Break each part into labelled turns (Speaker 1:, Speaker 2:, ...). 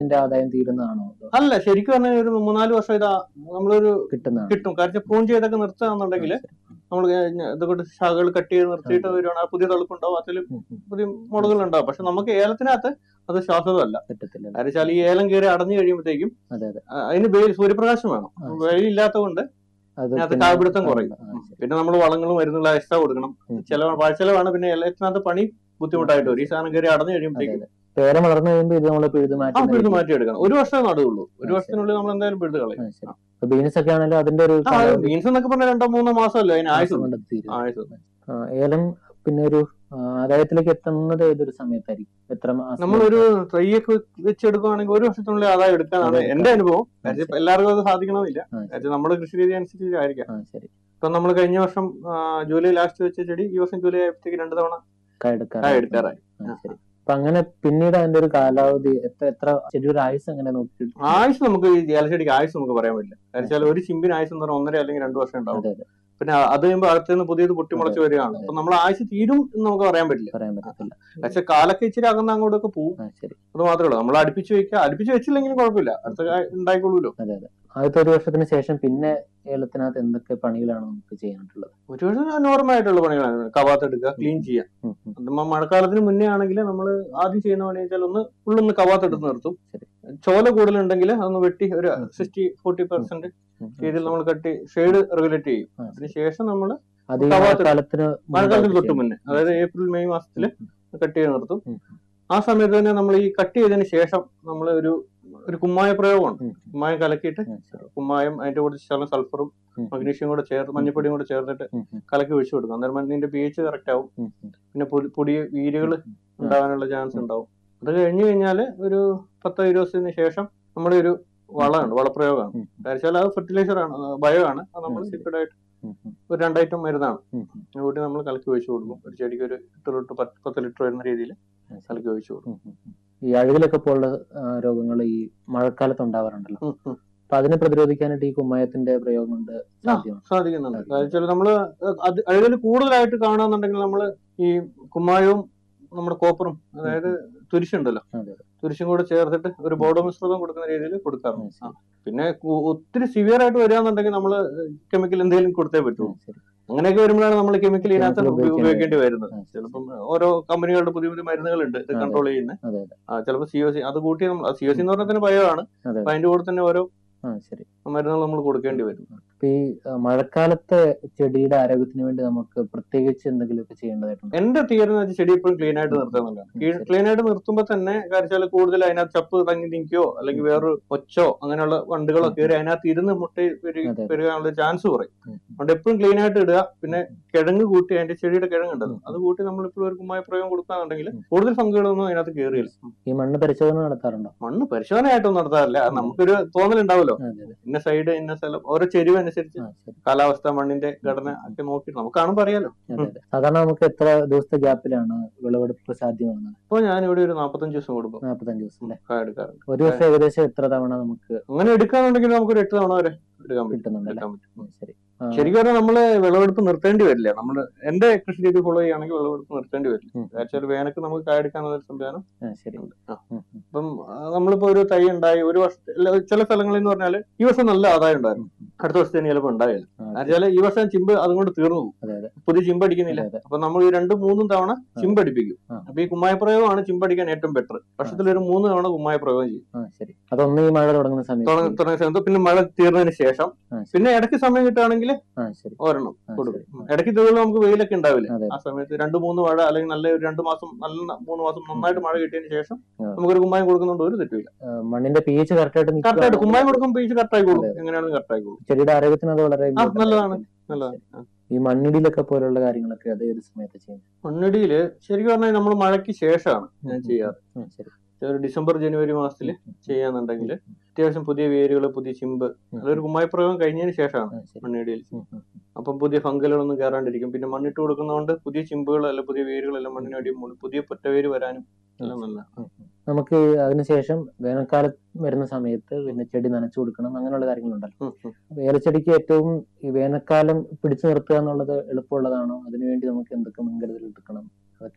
Speaker 1: കുമ്മായത്തിന്റെ ആദായം തീരുന്നതാണോ അതോ
Speaker 2: അല്ല ശരിക്കും പറഞ്ഞാൽ ഒരു മൂന്നാല് വർഷം ഇതാ നമ്മളൊരു
Speaker 1: കിട്ടുന്നതാണോ
Speaker 2: കിട്ടും കാരണം പ്രൂൺ ചെയ്തൊക്കെ നിർത്തുകയാണെന്നുണ്ടെങ്കിൽ നമ്മൾ ഇതുകൊണ്ട് ശാഖകൾ കട്ട് ചെയ്ത് നിർത്തിയിട്ട് വരുവാണ് ആ പുതിയ തളുപ്പുണ്ടാവും അതിൽ
Speaker 1: ഉം, ഉം.
Speaker 2: പുതിയ മുളകൾ ഉണ്ടാവും പക്ഷെ നമുക്ക് ഏലത്തിനകത്ത് അത് ശ്വാസതമല്ല
Speaker 1: പറ്റത്തില്ല
Speaker 2: കാരണം വെച്ചാൽ ഈ ഏലം കയറി അടഞ്ഞു കഴിയുമ്പോഴത്തേക്കും
Speaker 1: അതെ അതെ
Speaker 2: ആ, അതിന് വെയിൽ സൂര്യപ്രകാശം വേണം
Speaker 1: ആ, ശരി.
Speaker 2: വെയിലില്ലാത്തത് കൊണ്ട്
Speaker 1: അത്
Speaker 2: അതിനകത്ത്
Speaker 1: പിന്നെ-
Speaker 2: കാപിടുത്തം കുറയും.
Speaker 1: ആ, ശരി.
Speaker 2: പിന്നെ നമ്മൾ വളങ്ങളും മരുന്നുള്ള എക്സ്ട്രാ കൊടുക്കണം
Speaker 1: ഉം.
Speaker 2: ചിലവ് പാഴ്ചെലവാണ് പിന്നെ ഏലത്തിനകത്ത് പണി ബുദ്ധിമുട്ടായിട്ട് വരും ഈ സാധനം കയറി അടഞ്ഞു
Speaker 1: അതെ
Speaker 2: കഴിയുമ്പോഴത്തേക്കും
Speaker 1: അതെ പേര വളർന്നു കഴിയുമ്പോൾ ഇത് നമ്മൾ പിഴുത്
Speaker 2: ആ
Speaker 1: മാറ്റി
Speaker 2: പിഴുത് മാറ്റിയെടുക്കണം ഒരു വർഷം നടുവുള്ളൂ ഒരു
Speaker 1: ആ,
Speaker 2: വർഷത്തിനുള്ളിൽ നമ്മൾ എന്തായാലും പിഴുത് കളയും
Speaker 1: ആ, ശരി അപ്പൊ ബീൻസ് ഒക്കെ ആണെങ്കിലും അതിന്റെ ഒരു
Speaker 2: ആ ബീൻസ് എന്നൊക്കെ പറഞ്ഞാൽ രണ്ടോ മൂന്നോ മാസമല്ലേ അതിന് ആയുസ്
Speaker 1: മാസം കൊണ്ട് തീരും
Speaker 2: ആയുസ്
Speaker 1: ആ, ഏലം പിന്നെ ഒരു ആ, ആദായത്തിലേക്ക് എത്തുന്നത് ഏതൊരു സമയത്തായിരിക്കും എത്ര മാസം
Speaker 2: നമ്മളൊരു തൈയൊക്കെ വെച്ചെടുക്കുകയാണെങ്കിൽ ഒരു വർഷത്തിനുള്ളിൽ ആദായം എടുക്കാനാണ്
Speaker 1: അതെ.
Speaker 2: എന്റെ അനുഭവം
Speaker 1: ആ,
Speaker 2: കാര്യം
Speaker 1: ശരി.
Speaker 2: ഇപ്പൊ എല്ലാവർക്കും അത് സാധിക്കണമെന്നില്ല
Speaker 1: ആ, ശരി.
Speaker 2: കാര്യം നമ്മുടെ കൃഷി രീതി അനുസരിച്ചായിരിക്കാം
Speaker 1: ആ ശരി
Speaker 2: ഇപ്പൊ നമ്മൾ കഴിഞ്ഞ വർഷം ആ, ജൂലൈ ലാസ്റ്റ് വെച്ച ചെടി ഈ വർഷം ജൂലൈ ആയപ്പോഴത്തേക്ക് രണ്ട് തവണ കായ
Speaker 1: കായെടുക്കാറായി
Speaker 2: എടുക്കാറായി
Speaker 1: ആ, ശരി അപ്പൊ അങ്ങനെ പിന്നീട് അതിന്റെ ഒരു കാലാവധി എത്ര എത്ര ചെടിയുടെ ആയുസ് അങ്ങനെ നോക്കി
Speaker 2: ആയുസ് നമുക്ക് ഈ ഏലച്ചെടിക്ക് ആയുസ് നമുക്ക് പറയാൻ പറ്റില്ല കാരണം വെച്ചാൽ ഒരു ചിമ്പിന് ആയുസ് എന്ന് പറഞ്ഞാൽ ഒന്നര അല്ലെങ്കിൽ രണ്ട് വർഷം ഉണ്ടാവും
Speaker 1: അതെ അതെ
Speaker 2: പിന്നെ അത് കഴിയുമ്പോൾ അകത്ത് നിന്ന് പുതിയത് പൊട്ടിമുളച്ച് വരികയാണ് അപ്പൊ നമ്മൾ ആയുസ് തീരും എന്ന് നമുക്ക് പറയാൻ പറ്റില്ല
Speaker 1: പറയാൻ പറ്റത്തില്ല
Speaker 2: പക്ഷെ കാലൊക്കെ ഇച്ചിരി അകന്ന് അങ്ങോട്ടൊക്കെ പോകും
Speaker 1: ആ ശരി
Speaker 2: അത് മാത്രമേ ഉള്ളൂ നമ്മൾ അടുപ്പിച്ച് വെക്കുക അടുപ്പിച്ച് വെച്ചില്ലെങ്കിലും കുഴപ്പമില്ല അടുത്ത കായ ഉണ്ടായിക്കൊള്ളൂല്ലോ
Speaker 1: അതെ അതെ ആദ്യത്തെ ഒരു വർഷത്തിന് ശേഷം പിന്നെ ഏലത്തിനകത്ത് എന്തൊക്കെ പണികളാണ് നമുക്ക് ചെയ്യാനായിട്ടുള്ളത്
Speaker 2: ഒരു നോർമൽ ആയിട്ടുള്ള പണികളാണ് കവാത്ത് എടുക്കുക ക്ലീൻ ചെയ്യുക
Speaker 1: ഉം, ഉം.
Speaker 2: അത് മ- മഴക്കാലത്തിന് മുന്നേ ആണെങ്കിൽ നമ്മൾ ആദ്യം ചെയ്യുന്ന പണി വെച്ചാൽ ഒന്ന് ഉള്ളൊന്ന് കവാത്ത് എടുത്ത് നിർത്തും
Speaker 1: ശരി.
Speaker 2: ചോല കൂടുതലുണ്ടെങ്കിൽ അതൊന്ന് വെട്ടി ഒരു സിക്സ്റ്റി ഫോർട്ടി പെർസെന്റ്
Speaker 1: ഉം, ഉം.
Speaker 2: രീതിയിൽ നമ്മൾ കട്ടി ഷെയ്ഡ് റെഗുലേറ്റ് ചെയ്യും
Speaker 1: ആ,
Speaker 2: അതിനുശേഷം നമ്മൾ
Speaker 1: അത് ഈ
Speaker 2: കവാത്ത്
Speaker 1: മഴക്കാലത്തിന്
Speaker 2: മഴക്കാലത്തിന് തൊട്ട്
Speaker 1: മുമ്പായിട്ട്
Speaker 2: മുന്നേ അതായത് ഏപ്രിൽ മെയ് മാസത്തിൽ കട്ട് ചെയ്ത് നിർത്തും
Speaker 1: ഉം.
Speaker 2: ആ സമയത്ത് തന്നെ നമ്മൾ ഈ കട്ട് ചെയ്തതിന് ശേഷം നമ്മൾ ഒരു ഒരു കുമ്മായ പ്രയോഗമാണ്
Speaker 1: ഉം.
Speaker 2: കുമ്മായം കലക്കിയിട്ട്
Speaker 1: ആ, ശരി.
Speaker 2: കുമ്മായം അതിന്റെ കൂടെ ശകലം സൾഫറും
Speaker 1: ഉം,
Speaker 2: മഗ്നീഷ്യം കൂടെ ചേർത്ത് മഞ്ഞപ്പൊടിയും കൂടെ ചേർത്തിട്ട്
Speaker 1: ഉം, ഉം,
Speaker 2: കലക്കി ഒഴിച്ചു കൊടുക്കും അന്നേരം മണ്ണിന്റെ പി എച്ച് കറക്റ്റ് ആവും
Speaker 1: ഉം, ഉം.
Speaker 2: പിന്നെ പൊടി- പൊടിയ വീരുകൾ ഉണ്ടാകാനുള്ള ചാൻസ് ഉണ്ടാവും അത് കഴിഞ്ഞു കഴിഞ്ഞാൽ ഒരു പത്തോ ഇരുപത് ദിവസത്തിന് ശേഷം നമ്മുടെ ഒരു വളമാണ് വളപ്രയോഗമാണ്
Speaker 1: ഉം, ഉം.
Speaker 2: കാരണം അത് ഫെർട്ടിലൈസർ ആണ് ബയോ ആണ് അത് നമ്മൾ
Speaker 1: ആ, ശരി.
Speaker 2: ലിക്വിഡ് ആയിട്ട്
Speaker 1: ഉം, ഉം,
Speaker 2: ഒരു രണ്ടൈറ്റം മരുന്നാണ്
Speaker 1: ഉം, ഉം.
Speaker 2: കൂട്ടി നമ്മൾ കലക്കി ഒഴിച്ചു കൊടുക്കും ഒരു ചെടിക്ക് ഒരു എട്ട് തൊട്ട് പത്ത് പത്ത് ലിറ്റർ വരുന്ന രീതിയിൽ
Speaker 1: ആ, ശരി.
Speaker 2: കലക്കി ഒഴിച്ചു കൊടുക്കും
Speaker 1: ഉം, ഉം, ഉം. ഈ അഴുകിലൊക്കെ പോലുള്ള രോഗങ്ങൾ ഈ മഴക്കാലത്ത് ഉണ്ടാവാറുണ്ടല്ലോ
Speaker 2: ഉം, ഉം.
Speaker 1: അപ്പൊ അതിനെ പ്രതിരോധിക്കാനായിട്ട് ഈ കുമ്മായത്തിന്റെ പ്രയോഗം കൊണ്ട് സാധ്യമാണ്
Speaker 2: സാധിക്കുന്നുണ്ട് കാരണം വെച്ചാൽ നമ്മള് അത് അഴുകൽ കൂടുതലായിട്ട് കാണാന്നുണ്ടെങ്കിൽ നമ്മൾ ഈ കുമ്മായവും നമ്മുടെ കോപ്പറും അതായത് തുരിശുണ്ടല്ലോ
Speaker 1: അതെ.
Speaker 2: തുരിശും കൂടെ ചേർത്തിട്ട് ഒരു ബോഡോ മിശ്രിതം കൊടുക്കുന്ന രീതിയിൽ കൊടുക്കാറുണ്ട്
Speaker 1: ആ,
Speaker 2: ആ. പിന്നെ കു- ഒത്തിരി സിവിയർ ആയിട്ട് വരികയാണെന്നുണ്ടെങ്കിൽ നമ്മൾ കെമിക്കൽ എന്തെങ്കിലും കൊടുത്തേ പറ്റൂ
Speaker 1: ആ, ശരി.
Speaker 2: അങ്ങനെയൊക്കെ വരുമ്പോഴാണ് നമ്മൾ കെമിക്കൽ ഇതിനകത്ത്
Speaker 1: Chemical ഉപയോഗിക്കേണ്ടി
Speaker 2: ഉപയോഗിക്കേണ്ടി വരുന്നത്
Speaker 1: ആ, ശരി.
Speaker 2: ചിലപ്പം ഓരോ കമ്പനികളുടെ പുതിയ പുതിയ മരുന്നുകളുണ്ട് ഇത്
Speaker 1: അതെ.
Speaker 2: കൺട്രോൾ ചെയ്യുന്ന
Speaker 1: അതെ അതെ
Speaker 2: ആ ചിലപ്പോൾ സി ഒ സി അത് കൂട്ടി നമ്മൾ സി ഒ സി എന്ന് പറഞ്ഞാൽ തന്നെ ഭയോ ആണ്
Speaker 1: അതെ
Speaker 2: അപ്പൊ അതിന്റെ കൂടെ തന്നെ ഓരോ
Speaker 1: ആ ശരി
Speaker 2: മരുന്നുകൾ നമ്മൾ കൊടുക്കേണ്ടി വരും
Speaker 1: അപ്പൊ ഈ ആ, മഴക്കാലത്തെ ചെടിയുടെ ആരോഗ്യത്തിന് വേണ്ടി നമുക്ക് പ്രത്യേകിച്ച് എന്തെങ്കിലുമൊക്കെ ചെയ്യേണ്ടതായിട്ടുണ്ട്
Speaker 2: എന്റെ തിയറി എന്ന് വെച്ചാൽ ചെടി എപ്പോഴും ക്ലീൻ ആയിട്ട് നിർത്തുക എന്നുള്ളതാണ് ക്ലീൻ ആയിട്ട് നിർത്തുമ്പോൾ തന്നെ കാരിച്ചാൽ കൂടുതൽ അതിനകത്ത് ചപ്പ് തങ്ങി നിൽക്കുകയോ അല്ലെങ്കിൽ വേറൊരു ഒച്ചോ അങ്ങനെയുള്ള വണ്ടുകളോ കയറി അതിനകത്ത് ഇരുന്ന് മുട്ട പെരുകി-
Speaker 1: അതെ.
Speaker 2: പെരുകാനുള്ള ചാൻസ് കുറയും
Speaker 1: ഉം.
Speaker 2: അതുകൊണ്ട് എപ്പോഴും ക്ലീൻ ആയിട്ട് ഇടുക പിന്നെ കിഴങ്ങ് കൂട്ടി അതിന്റെ ചെടിയുടെ കിഴങ്ങ് ഉണ്ടല്ലോ അത് കൂട്ടി നമ്മൾ ഇപ്പോഴും ഒരു കുമ്മായ പ്രയോഗം കൊടുക്കുകയാണെന്നുണ്ടെങ്കിൽ
Speaker 1: ഉം.
Speaker 2: കൂടുതൽ ഫംഗുകളൊന്നും അതിനകത്ത് കയറിയില്ല
Speaker 1: ഈ മണ്ണ് പരിശോധന നടത്താറുണ്ടോ
Speaker 2: മണ്ണ് പരിശോധനയായിട്ടൊന്നും നടത്താറില്ല അത് നമുക്കൊരു തോന്നലുണ്ടാവല്ലോ
Speaker 1: അതെ അതെ
Speaker 2: ഇന്ന സൈഡ് ഇന്ന സ്ഥലം ഓരോ ചെരുവ് അനുസരിച്ച്
Speaker 1: ആ, ശരി.
Speaker 2: കാലാവസ്ഥ മണ്ണിന്റെ ഘടന ഒക്കെ നോക്കി നമുക്ക് കാണുമ്പോൾ അറിയാലോ
Speaker 1: അതെ അതെ സാധാരണ നമുക്ക് എത്ര ദിവസത്തെ ഗ്യാപ്പിലാണ് വിളവെടുപ്പ് സാധ്യമാകുന്നത്
Speaker 2: ഇപ്പോൾ ഞാനിവിടെ ഒരു നാൽപ്പത്തഞ്ച് ദിവസം കൊടുക്കും
Speaker 1: നാൽപ്പത്തഞ്ച് ദിവസം അല്ലെ
Speaker 2: കായ എടുക്കാറുണ്ട്
Speaker 1: ഒരു ദിവസം ഏകദേശം എത്ര തവണ നമുക്ക്
Speaker 2: അങ്ങനെ എടുക്കാന്നുണ്ടെങ്കിൽ നമുക്ക് ഒരു എട്ട് തവണ വരെ എടുക്കാൻ പറ്റും
Speaker 1: കിട്ടുന്നുണ്ടല്ലേ
Speaker 2: എടുക്കാൻ പറ്റും
Speaker 1: ഉം, ശരി ആ,
Speaker 2: ശരിക്കും പറഞ്ഞാൽ നമ്മള് വിളവെടുപ്പ് നിർത്തേണ്ടി വരില്ല നമ്മള് എന്റെ കൃഷി രീതി ഫോളോ ചെയ്യുകയാണെങ്കിൽ വിളവെടുപ്പ് നിർത്തേണ്ടി വരില്ല
Speaker 1: ഉം,
Speaker 2: വെച്ചാൽ വേനക്ക് നമുക്ക് കായ എടുക്കാനുള്ള ഒരു സംവിധാനം
Speaker 1: ആ, ശരി
Speaker 2: ഉണ്ട് ആ.
Speaker 1: ഉം, ഉം,
Speaker 2: അപ്പം ആ, നമ്മളിപ്പോ ഒരു തൈ ഉണ്ടായി ഒരു വർഷത്തെ അല്ല, ചില സ്ഥലങ്ങളിൽ എന്ന് പറഞ്ഞാൽ ഈ വർഷം നല്ല ആദായം ഉണ്ടായിരുന്നു
Speaker 1: ഉം, ഉം.
Speaker 2: അടുത്ത വർഷത്തിന് ചിലപ്പോൾ ഉണ്ടായില്ല
Speaker 1: ആ,
Speaker 2: എന്നുവെച്ചാൽ ഈ വർഷം ചിമ്പ് അതുകൊണ്ട് തീർന്നു പോകും
Speaker 1: അതെ അതെ
Speaker 2: പുതിയ ചിമ്പ് അടിക്കുന്നില്ല
Speaker 1: അതെ, അതെ.
Speaker 2: അപ്പൊ നമ്മൾ ഈ രണ്ടും മൂന്നും തവണ ചിമ്പ് അടിപ്പിക്കും
Speaker 1: ആ.
Speaker 2: അപ്പൊ ഈ കുമ്മായപ്രയോഗമാണ് ചിമ്പടിക്കാൻ ഏറ്റവും ബെറ്റർ വർഷത്തിൽ ഒരു മൂന്ന് തവണ കുമ്മായ പ്രയോഗം ചെയ്യും
Speaker 1: ആ ശരി അതൊന്ന് ഈ മഴ തുടങ്ങുന്ന
Speaker 2: തുടങ്ങ-
Speaker 1: സമയത്ത്
Speaker 2: തുടങ്ങിയ സമയത്ത് പിന്നെ മഴ തീർന്നതിന് ശേഷം
Speaker 1: ആ, ശരി.
Speaker 2: പിന്നെ ഇടയ്ക്ക് സമയം കിട്ടുകയാണെങ്കിൽ
Speaker 1: ആ ശരി
Speaker 2: ഒരെണ്ണം
Speaker 1: ആ,
Speaker 2: കൊടുക്കും
Speaker 1: ശരി.
Speaker 2: ഇടയ്ക്ക് ഇതുപോലെ നമുക്ക് വെയിലൊക്കെ ഉണ്ടാവില്ല
Speaker 1: അതെ.
Speaker 2: ആ സമയത്ത് രണ്ട് മൂന്ന് മഴ അല്ലെങ്കിൽ നല്ല ഒരു രണ്ട് മാസം നല്ല ന- മൂന്ന് മാസം നന്നായിട്ട് മഴ കിട്ടിയതിന് ശേഷം
Speaker 1: ആ.
Speaker 2: നമുക്കൊരു കുമ്മായം കൊടുക്കുന്നുണ്ട് ഒരു തെറ്റുമില്ല
Speaker 1: ആ, മണ്ണിന്റെ പി എച്ച് കറക്റ്റ് ആയിട്ട്
Speaker 2: കറക്റ്റായിട്ട്
Speaker 1: നിൽക്കുകയാണെങ്കിൽ
Speaker 2: കുമ്മായം കൊടുക്കുമ്പോൾ പീച്ച് കറക്റ്റ് ആയിക്കോളും
Speaker 1: അതെ.
Speaker 2: എങ്ങനെയാണെങ്കിലും കറക്റ്റ് ആയിക്കോളും
Speaker 1: ചെടിയുടെ ആരോഗ്യത്തിന് അത് വളരെ
Speaker 2: ആ,
Speaker 1: important
Speaker 2: നല്ലതാണ്.
Speaker 1: ആയിരിക്കും.
Speaker 2: നല്ലതാണ്
Speaker 1: ശരി. ഈ മണ്ണിടിയിലൊക്കെ പോലുള്ള കാര്യങ്ങളൊക്കെ അത് ഏത് സമയത്ത് ചെയ്യുന്നത്
Speaker 2: മണ്ണിടിയില് ശരിക്കും പറഞ്ഞാൽ നമ്മൾ മഴയ്ക്ക് ശേഷമാണ് ഞാൻ ചെയ്യാറ്
Speaker 1: ആ, ശരി
Speaker 2: ഒരു ഡിസംബർ ജനുവരി മാസത്തിൽ ചെയ്യാന്നുണ്ടെങ്കിൽ അത്യാവശ്യം പുതിയ വേരുകൾ പുതിയ ചിമ്പ്
Speaker 1: ഉം,
Speaker 2: അതൊരു കുമ്മായപ്രയോഗം കഴിഞ്ഞതിന് ശേഷമാണ്
Speaker 1: ആ, ശരി.
Speaker 2: മണ്ണിടിയിൽ
Speaker 1: ഉം, ഉം,
Speaker 2: അപ്പം പുതിയ ഫംഗലുകളൊന്നും കയറാണ്ടിരിക്കും പിന്നെ മണ്ണിട്ട് കൊടുക്കുന്നതുകൊണ്ട് പുതിയ ചിമ്പുകൾ അല്ല പുതിയ വേരുകളെല്ലാം മണ്ണിനടി മൂടി പുതിയ പൊറ്റവേര് വരാനും എല്ലാം നല്ല
Speaker 1: ഉം, ഉം. നമുക്ക് അതിനുശേഷം വേനൽക്കാലം വരുന്ന സമയത്ത് പിന്നെ ചെടി നനച്ചു കൊടുക്കണം അങ്ങനെയുള്ള കാര്യങ്ങളുണ്ടല്ലോ
Speaker 2: ഉം, ഉം.
Speaker 1: അപ്പൊ ഏലച്ചെടിക്ക് ഏറ്റവും ഈ വേനൽക്കാലം പിടിച്ചു നിർത്തുക എന്നുള്ളത് എളുപ്പമുള്ളതാണോ അതിനുവേണ്ടി നമുക്ക് എന്തൊക്കെ മുൻകരുതൽ എടുക്കണം അതൊക്കെ ഒന്ന് പറയും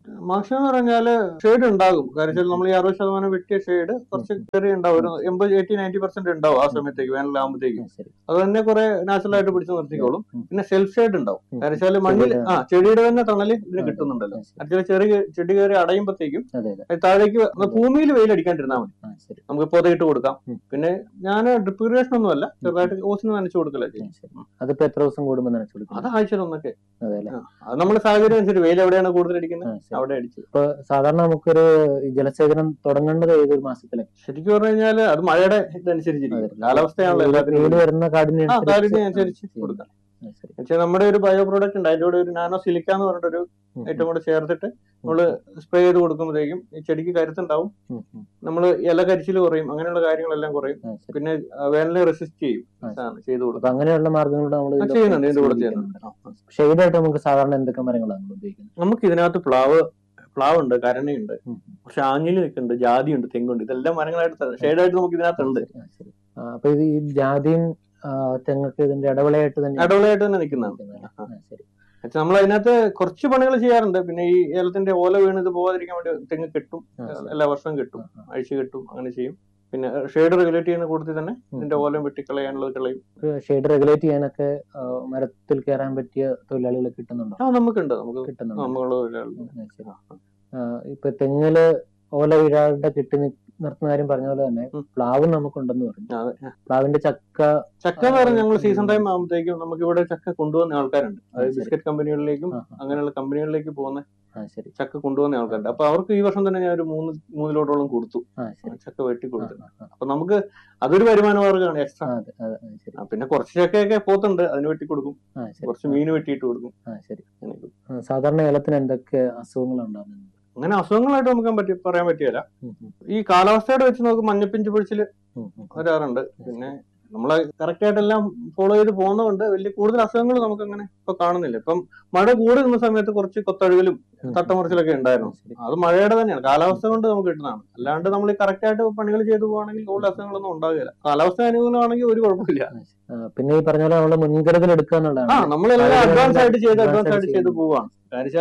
Speaker 2: മാക്സിമം എന്ന് പറഞ്ഞാല് ഷെയ്ഡ് ഉണ്ടാകും കാര്യം നമ്മൾ ഈ അറുപത് ശതമാനം വെട്ടിയ ഷെയ്ഡ് കുറച്ച് ചെറിയ ഉണ്ടാവും ഒരു എൺപത് എയ്റ്റി നയൻറ്റി പെർസെന്റ് ഉണ്ടാവും ആ സമയത്തേക്ക് വേനലാകുമ്പോഴത്തേക്കും
Speaker 1: ആ, ശരി
Speaker 2: അത് തന്നെ കുറെ നാച്ചുറൽ ആയിട്ട് പിടിച്ചു നിർത്തിക്കോളും
Speaker 1: ഉം.
Speaker 2: പിന്നെ സെൽഫ് ഷെയ്ഡ് ഉണ്ടാവും
Speaker 1: ഉം.
Speaker 2: കാരണം വെച്ചാൽ മണ്ണിൽ
Speaker 1: ചെടിയുടെ-
Speaker 2: ആ ചെടിയുടെ തന്നെ തണല് ഇതിന്
Speaker 1: അതെ.
Speaker 2: കിട്ടുന്നുണ്ടല്ലോ
Speaker 1: ആ, ശരി.
Speaker 2: ആക്ച്വലി ചെറിയ ചെടി കയറി അടയുമ്പോഴത്തേക്കും
Speaker 1: അതെ അതെ
Speaker 2: അത് താഴേക്ക് വ- ഭൂമിയിൽ വെയിൽ അടിക്കാണ്ടിരുന്നാൽ മതി
Speaker 1: ആ ശരി
Speaker 2: നമുക്ക് പൊതയിട്ട് കൊടുക്കാം
Speaker 1: ഉം.
Speaker 2: പിന്നെ ഞാൻ ഡ്രിപ്പ് ഇറിഗേഷൻ ഒന്നും അല്ല ചെറുതായിട്ട് ഓസിന് നനച്ചു കൊടുക്കല
Speaker 1: ആ, ശരി അതിപ്പോ എത്ര ദിവസം കൂടുമ്പോ നനച്ചു കൊടുക്കും
Speaker 2: അത് ആഴ്ചയിലൊന്നൊക്കെ
Speaker 1: അതെ അല്ലേ
Speaker 2: അത് നമ്മുടെ സാഹചര്യം അനുസരിച്ച് വെയിൽ എവിടെയാണ് കൂടുതൽ അടിക്കുന്നത്
Speaker 1: ആ, ശരി.
Speaker 2: അവിടെ അടിച്ച്
Speaker 1: ഇപ്പൊ സാധാരണ നമുക്കൊരു ഈ ജലസേചനം തുടങ്ങേണ്ടത് ഏതൊരു മാസത്തിലെ
Speaker 2: ശരിക്കും പറഞ്ഞു കഴിഞ്ഞാല് അത് മഴയുടെ ഇതനുസരിച്ചിരിക്കും കാലാവസ്ഥയാണല്ലോ എല്ലാത്തിനും
Speaker 1: വെയിൽ വരുന്ന കാടിനെ
Speaker 2: ആ കാലിന് അനുസരിച്ച് കൊടുക്കാം പക്ഷേ നമ്മുടെ ഒരു ബയോ പ്രോഡക്റ്റ് ഉണ്ട് അതിന്റെ കൂടെ ഒരു നാനോ സിലിക്ക എന്ന് പറഞ്ഞിട്ടൊരു ഏറ്റവും കൂടെ ചേർത്തിട്ട് നമ്മള് സ്പ്രേ ചെയ്ത് കൊടുക്കുമ്പോഴത്തേക്കും ഈ ചെടിക്ക് കരുത്തുണ്ടാവും നമ്മൾ ഇല കരിച്ചിൽ കുറയും അങ്ങനെയുള്ള കാര്യങ്ങളെല്ലാം കുറയും പിന്നെ ആ, വേനലിനെ റെസിസ്റ്റ് ചെയ്യും
Speaker 1: ആ.
Speaker 2: അതാണ് ചെയ്ത് കൊടുക്കുക
Speaker 1: അപ്പൊ അങ്ങനെയുള്ള മാർഗങ്ങളോട്
Speaker 2: ആ,
Speaker 1: നമ്മൾ
Speaker 2: ചെയ്യുന്നുണ്ട് ഇതിന്റെ കൂടെ ചെയ്യുന്നുണ്ട് ആ, ആ.
Speaker 1: ഷെയ്ഡായിട്ട് നമുക്ക് സാധാരണ എന്തൊക്കെ മരങ്ങളാണ് നമ്മൾ ഉപയോഗിക്കുന്നത്
Speaker 2: നമുക്ക് ഇതിനകത്ത് പ്ലാവ് പ്ലാവ് ഉണ്ട് കരണയുണ്ട്
Speaker 1: ഉം.
Speaker 2: പക്ഷെ ആഞ്ഞിലി നിൽക്കുന്നുണ്ട് ജാതിയുണ്ട് തെങ്ങുണ്ട് ഇതെല്ലാം മരങ്ങളായിട്ട് ഷെയ്ഡായിട്ട് നമുക്ക് ഇതിനകത്തുണ്ട്
Speaker 1: ആ, ശരി. ആ, അപ്പൊ ഇത് ഈ ജാതിയും ആ, തെങ്ങൊക്കെ ഇതിന്റെ ഇടവിളയായിട്ട് തന്നെ
Speaker 2: ഇടവിളയായിട്ട് തന്നെ നിൽക്കുന്നതാണ്
Speaker 1: ആ, ശരി
Speaker 2: നമ്മൾ അതിനകത്ത് കുറച്ച് പണികൾ ചെയ്യാറുണ്ട് പിന്നെ ഈ ഏലത്തിന്റെ ഓല വീണ് ഇത് പോകാതിരിക്കാൻ വേണ്ടി തെങ്ങ് കെട്ടും
Speaker 1: ആ, ശരി.
Speaker 2: എല്ലാ വർഷവും കെട്ടും
Speaker 1: ആ, ആ.
Speaker 2: അഴിച്ചു കെട്ടും അങ്ങനെ ചെയ്യും പിന്നെ ഷെയ്ഡ് റെഗുലേറ്റ് ചെയ്യുന്ന കൂട്ടത്തിൽ തന്നെ
Speaker 1: ഉം.
Speaker 2: ഇതിന്റെ ഓലം വെട്ടിക്കളയാനുള്ളത് കളയും
Speaker 1: ഷെയ്ഡ് റെഗുലേറ്റ് ചെയ്യാനൊക്കെ ആ, മരത്തിൽ കയറാൻ പറ്റിയ തൊഴിലാളികൾ കിട്ടുന്നുണ്ടോ
Speaker 2: ആ നമുക്കുണ്ട് നമുക്ക്
Speaker 1: കിട്ടുന്നുണ്ടോ
Speaker 2: നമ്മള്
Speaker 1: ഉം, ഉം, ശരി. ആ, ഇപ്പൊ തെങ്ങില് ഓല വീഴാതെ കെട്ടി നി- നിർത്തുന്ന കാര്യം പറഞ്ഞ പോലെ തന്നെ
Speaker 2: ഉം.
Speaker 1: പ്ലാവ് നമുക്കുണ്ടെന്ന് പറഞ്ഞു
Speaker 2: അതെ.
Speaker 1: പ്ലാവിന്റെ ചക്ക
Speaker 2: ചക്ക എന്ന് പറഞ്ഞാൽ ഞങ്ങൾ
Speaker 1: ഉം.
Speaker 2: സീസൺ ടൈം ആകുമ്പോഴത്തേക്കും നമുക്ക് ഇവിടെ ചക്ക കൊണ്ടുവന്ന ആൾക്കാരുണ്ട്
Speaker 1: ആ,
Speaker 2: അതായത്
Speaker 1: ശരി.
Speaker 2: ബിസ്ക്കറ്റ് കമ്പനികളിലേക്കും
Speaker 1: ആ, ആ,
Speaker 2: അങ്ങനെയുള്ള കമ്പനികളിലേക്ക് പോകുന്ന
Speaker 1: ആ ശരി
Speaker 2: ചക്ക കൊണ്ടുവന്ന ആൾക്കാരുണ്ട് അപ്പൊ അവർക്ക് ഈ വർഷം തന്നെ ഞാൻ ഒരു മൂന്ന് മൂന്നിലോട്ടോളം കൊടുത്തു
Speaker 1: ആ ശരി
Speaker 2: ചക്ക വെട്ടി
Speaker 1: ആ,
Speaker 2: കൊടുത്തു
Speaker 1: ആ, ആ.
Speaker 2: അപ്പൊ നമുക്ക് അതൊരു വരുമാന മാർഗ്ഗമാണ് എക്സ്ട്രാ
Speaker 1: ആ, അതെ അതെ ആ, ശരി
Speaker 2: പിന്നെ കുറച്ച് ചക്കയൊക്കെ പോത്തുണ്ട് അതിന് വെട്ടി കൊടുക്കും
Speaker 1: ആ ശരി
Speaker 2: കുറച്ച് മീൻ വെട്ടിയിട്ട് കൊടുക്കും
Speaker 1: ആ ശരി
Speaker 2: അങ്ങനെയൊക്കെ.
Speaker 1: ആ, സാധാരണ ഏലത്തിന് എന്തൊക്കെ അസുഖങ്ങൾ ഉണ്ടാകുന്നുണ്ട്
Speaker 2: അങ്ങനെ അസുഖങ്ങളായിട്ട് നമുക്ക് പറ്റി പറയാൻ പറ്റിയല്ല ഈ കാലാവസ്ഥയുടെ വെച്ച് നോക്കും മഞ്ഞപ്പിഞ്ച് പൊഴിച്ചില് വരാറുണ്ട് പിന്നെ നമ്മളെ കറക്റ്റ് ആയിട്ടെല്ലാം ഫോളോ ചെയ്ത് പോകുന്നതുകൊണ്ട് വലിയ കൂടുതൽ അസുഖങ്ങൾ നമുക്ക് അങ്ങനെ ഇപ്പൊ കാണുന്നില്ല ഇപ്പം മഴ കൂടി നിന്ന സമയത്ത് കുറച്ച് കൊത്തഴുകലും തട്ടമറിച്ചിലൊക്കെ ഉണ്ടായിരുന്നു അത് മഴയുടെ തന്നെയാണ് കാലാവസ്ഥ കൊണ്ട് നമുക്ക് കിട്ടുന്നതാണ് അല്ലാണ്ട് നമ്മൾ ഈ കറക്റ്റ് ആയിട്ട് പണികൾ ചെയ്തു പോവാണെങ്കിൽ കൂടുതൽ അസുഖങ്ങളൊന്നും ഉണ്ടാകില്ല കാലാവസ്ഥ അനുകൂലമാണെങ്കിൽ ഒരു കുഴപ്പമില്ല
Speaker 1: പിന്നെ ഈ പറഞ്ഞ പോലെ നമ്മള് മുൻകരുതൽ എടുക്കുക
Speaker 2: ആ
Speaker 1: എന്നുള്ളതാണ്
Speaker 2: നമ്മളെല്ലാം
Speaker 1: വളരെ
Speaker 2: അഡ്വാൻസ് ആയിട്ട് ചെയ്ത്
Speaker 1: advance
Speaker 2: അഡ്വാൻസ്
Speaker 1: ആയിട്ട്
Speaker 2: ആയിട്ട് ചെയ്ത് പോവാണ് കാര്യം